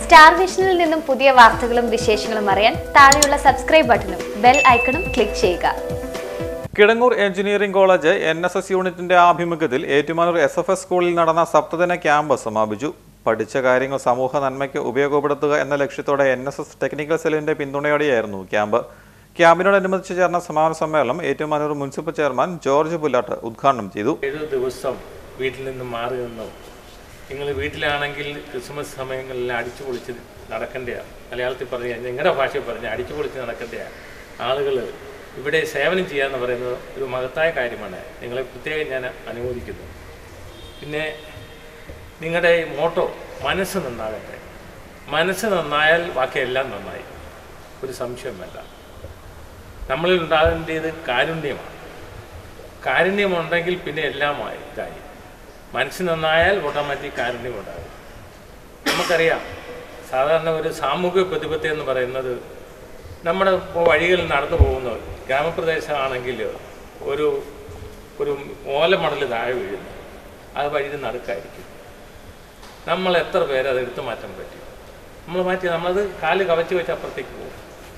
star വിഷനിൽ നിന്നും പുതിയ വാർത്തകളും വിശേഷങ്ങളും അറിയാൻ താഴെയുള്ള സബ്സ്ക്രൈബ് ബട്ടണും ബെൽ ഐക്കണും ക്ലിക്ക് ചെയ്യുക Kidangoor engineering college N S S യൂണിറ്റിന്റെ ആഭിമുഖ്യത്തിൽ ഏറ്റുമാനൂർ എസ് എഫ് എസ് സ്കൂളിൽ നടന്ന സപ്തദിന ക്യാമ്പ് സമാപിച്ചു പഠിച്ച കാര്യങ്ങൾ സമൂഹ നന്മയ്ക്ക് ഉപയോഗപ്പെടുത്തുക എന്ന ലക്ഷ്യത്തോടെ എൻ എസ് എസ് ടെക്നിക്കൽ സെല്ലിന്റെ പിന്തുണയോടെയായിരുന്നു ക്യാമ്പ് ക്യാമ്പിനോടനുബന്ധിച്ച് ചേർന്ന സമാപന സമ്മേളനം Ettumanoor municipal chairman George Pullattu ഉദ്ഘാടനം ചെയ്തു ഏഴ് ദിവസം വീട്ടിൽ നിന്ന് മാറി നിന്നു നിങ്ങൾ വീട്ടിലാണെങ്കിൽ ക്രിസ്മസ് സമയങ്ങളിൽ അടിച്ചു പൊളിച്ച് നടക്കേണ്ടതാണ് മലയാളത്തിൽ പറഞ്ഞ നിങ്ങളുടെ ഭാഷയിൽ പറഞ്ഞ അടിച്ചു പൊളിച്ച് നടക്കേണ്ടതാണ് ആളുകൾ ഇവിടെ സേവനം ചെയ്യുക എന്ന് പറയുന്നത് ഒരു മഹത്തായ കാര്യമാണ് നിങ്ങളെ പ്രത്യേകം ഞാൻ അനുമോദിക്കുന്നു പിന്നെ നിങ്ങളുടെ ഈ മോട്ടോ മനസ്സ് നന്നാകട്ടെ മനസ്സ് നന്നായാൽ ബാക്കിയെല്ലാം നന്നായി ഒരു സംശയം വേണ്ട നമ്മളിൽ ഉണ്ടാകേണ്ടത് കാരുണ്യമാണ് കാരുണ്യമുണ്ടെങ്കിൽ പിന്നെ എല്ലാമായി ഇതായി മനസ്സ് നന്നായാൽ ഓട്ടോമാറ്റിക് കാരുണ്യം ഉണ്ടാകും നമുക്കറിയാം സാധാരണ ഒരു സാമൂഹിക പ്രതിബദ്ധത എന്ന് പറയുന്നത് നമ്മുടെ ഇപ്പോൾ വഴികളിൽ നടന്നു പോകുന്നവർ ഗ്രാമപ്രദേശമാണെങ്കിൽ ഒരു ഒരു ഓലമടൽ താഴെ വീഴുന്നു അത് വഴിയിൽ നടുക്കായിരിക്കും നമ്മൾ എത്ര പേര് അത് എടുത്തു മാറ്റാൻ പറ്റും നമ്മൾ മാറ്റി നമ്മളത് കാല് കവച്ച് വെച്ച് അപ്പുറത്തേക്ക് പോകും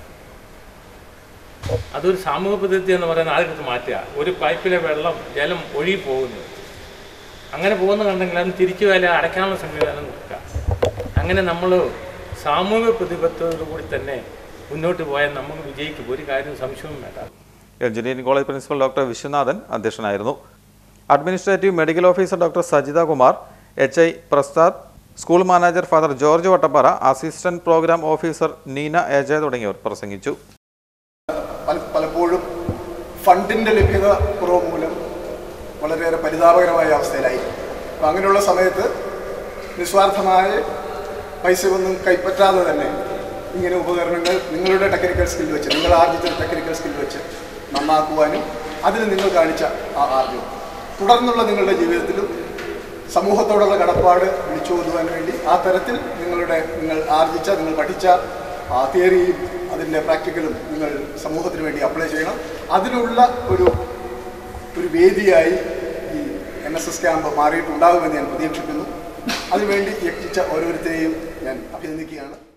അതൊരു സാമൂഹ്യ പദ്ധതി എന്ന് പറയുന്ന ആൾക്കെടുത്ത് മാറ്റുക ഒരു പൈപ്പിലെ വെള്ളം ജലം ഒഴുകി പോകുന്നു അങ്ങനെ പോകുന്ന കണ്ടെങ്കിൽ അത് തിരിച്ചു വില അടയ്ക്കാനുള്ള സംവിധാനം കൊടുക്കുക അങ്ങനെ നമ്മൾ സാമൂഹിക പ്രതിബദ്ധതയോടു കൂടി തന്നെ മുന്നോട്ട് പോയാൽ നമുക്ക് വിജയിക്കും ഒരു കാര്യം സംശയവും വേണ്ട engineering college principal doctor Viswanathan അധ്യക്ഷനായിരുന്നു administrative medical officer doctor Sajitha Kumar H I Prasad school manager father George Vattappara assistant programme officer Neena എജയ തുടങ്ങിയവർ പ്രസംഗിച്ചു പല പലപ്പോഴും ഫണ്ടിൻ്റെ ലഭ്യത കുറവ് മൂലം വളരെയേറെ പരിതാപകരമായ അവസ്ഥയിലായിരിക്കും അപ്പം അങ്ങനെയുള്ള സമയത്ത് നിസ്വാർത്ഥമായ പൈസ ഒന്നും കൈപ്പറ്റാതെ തന്നെ ഇങ്ങനെ ഉപകരണങ്ങൾ നിങ്ങളുടെ ടെക്നിക്കൽ സ്കിൽ വെച്ച് നിങ്ങൾ ആർജിച്ച ടെക്നിക്കൽ സ്കിൽ വെച്ച് നന്നാക്കുവാനും അതിന് നിങ്ങൾ കാണിച്ച ആ ആർജവും തുടർന്നുള്ള നിങ്ങളുടെ ജീവിതത്തിലും സമൂഹത്തോടുള്ള കടപ്പാട് വിളിച്ചോതുവാൻ വേണ്ടി ആ തരത്തിൽ നിങ്ങളുടെ നിങ്ങൾ ആർജിച്ച നിങ്ങൾ പഠിച്ച ആ തിയറിയും അതിൻ്റെ പ്രാക്ടിക്കലും നിങ്ങൾ സമൂഹത്തിന് വേണ്ടി അപ്ലൈ ചെയ്യണം അതിനുള്ള ഒരു ഒരു വേദിയായി ഈ എൻ എസ് എസ് ക്യാമ്പ് മാറിയിട്ടുണ്ടാകുമെന്ന് ഞാൻ പ്രതീക്ഷിക്കുന്നു അതിനുവേണ്ടി യത്നിച്ച ഓരോരുത്തരെയും ഞാൻ അഭിനന്ദിക്കുകയാണ്